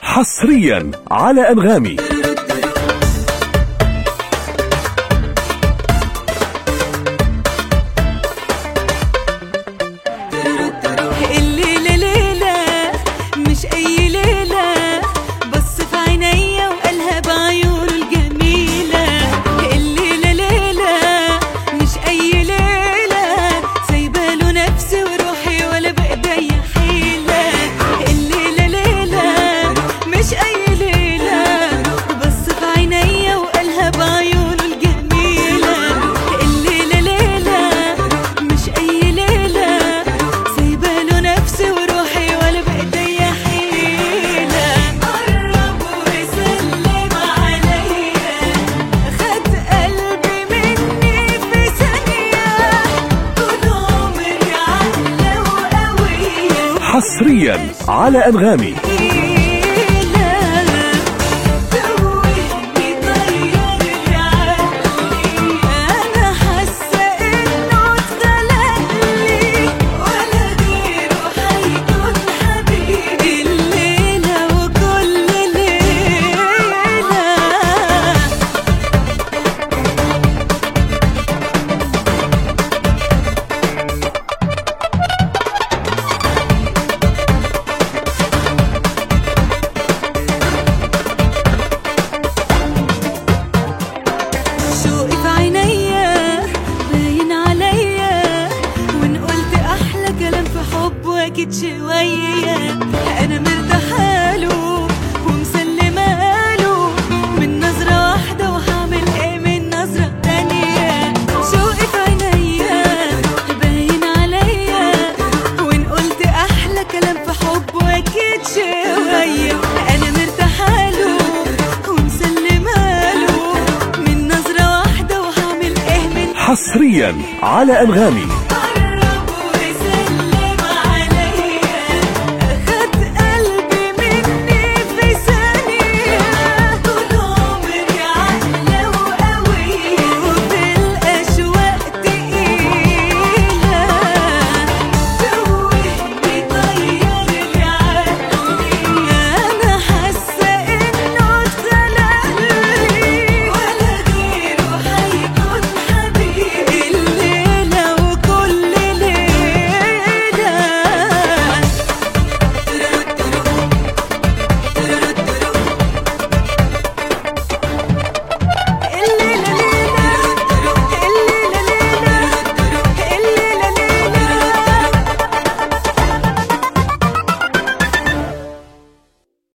حصريا على أنغامي الليلة ليلة مش أي ليلة بص في عينيا وقالها بعيونه الجميلة الليلة ليلة مش أي ليلة سايباله نفسي وروحي ولا بإيديا حيلة الليلة ليلة مش أي ليلة بص في عينيا وقالها بعيونه الجميلة الليلة ليلة مش أي ليلة سايباله نفسي وروحي ولا بإيديا حيلة قرب وسلم عليا خد قلبي مني في ثانية طول عمري عقلة وقوية حصريا على أنغامي أنا حاسة إنه اتخلقلي ولا غيره هيكون حبيبي الليلة وكل ليلة شوقي في عينيا باين عليا وان قلت احلى كلام في حب واكيد شويه انا مرتاحه له ومسلمه له من نظره واحده وهعمل ايه من نظره تانيه شوقي في عينيا باين عليا وان قلت احلى كلام في حب واكيد شويه انا مرتاحه له ومسلمه له من نظره واحده وهعمل ايه من حصريا على أنغامي